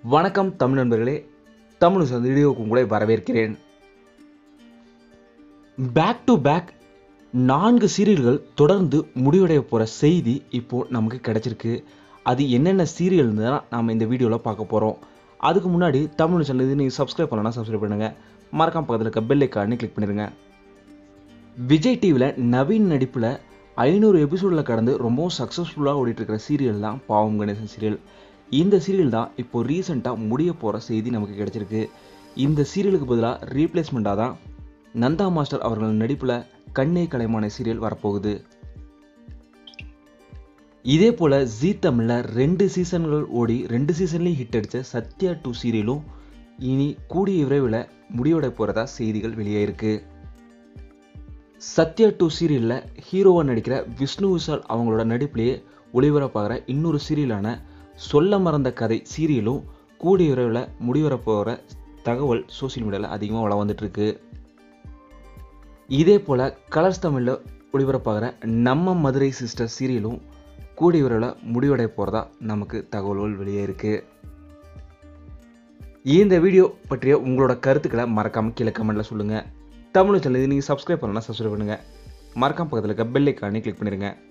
வணக்கம் தமிழ் நண்பர்களே தமிழ் சந்தி வீடியோக்கு உங்களை வரவேற்கிறேன் பேக் டு பேக் நான்கு சீரியல்கள் தொடர்ந்து முடிவடைய போகிற செய்தி இப்போ நமக்கு கிடைச்சிருக்கு அது என்னென்ன சீரியல் தான் நாம் இந்த வீடியோவில் பார்க்க போகிறோம் அதுக்கு முன்னாடி தமிழ் சேனல் இது நீங்கள் சப்ஸ்கிரைப் பண்ணலாம் சப்ஸ்கிரைப் பண்ணுங்கள் மறக்காம பக்கத்தில் இருக்க பெல் ஐக்கானே கிளிக் பண்ணிடுங்க விஜய் டிவியில் நவீன் நடிப்பில் ஐநூறு எபிசோடில் கடந்து ரொம்பவும் சக்ஸஸ்ஃபுல்லாக ஓடிட்டு இருக்கிற சீரியல் தான் பாவம் கணேசன் சீரியல் இந்த சீரியல் தான் இப்போ ரீசெண்டாக முடிய போகிற செய்தி நமக்கு கிடைச்சிருக்கு இந்த சீரியலுக்கு பதிலாக ரீப்ளேஸ்மெண்ட்டாக தான் நந்தா மாஸ்டர் அவர்கள் நடிப்பில் கண்ணே கலைமான சீரியல் வரப்போகுது இதே போல் ஜீ தமிழில் ரெண்டு சீசன்கள் ஓடி ரெண்டு சீசன்லேயும் ஹிட் அடித்த சத்யா டூ சீரியலும் இனி கூடிய விரைவில் முடிவடை போகிறதா செய்திகள் வெளியாயிருக்கு சத்யா டூ சீரியலில் ஹீரோவாக நடிக்கிற விஷ்ணு விஷால் அவங்களோட நடிப்பிலேயே ஒளிபரப்பாகிற இன்னொரு சீரியலான சொல்ல மறந்த கதை சீரியலும் கூடிய விரைவில் முடிவரப் போகிற தகவல் சோஷியல் மீடியாவில் அதிகமாக வள வந்துட்டுருக்கு இதே போல் கலர்ஸ் தமிழில் ஒளிபரப்பாகிற நம்ம மதுரை சிஸ்டர் சீரியலும் கூடிய விரைவில் முடிவடைய போகிறதா நமக்கு தகவல்கள் வெளியே இருக்குது இந்த வீடியோ பற்றிய உங்களோட கருத்துக்களை மறக்காமல் கீழே கமெண்ட்டில் சொல்லுங்கள் தமிழ் சேனல் இது நீங்கள் சப்ஸ்கிரைப் பண்ணலாம் சப்ஸ்கிரைப் பண்ணுங்கள் மறக்காம பக்கத்தில் இருக்க பெல் ஐக்கானே கிளிக் பண்ணிடுங்க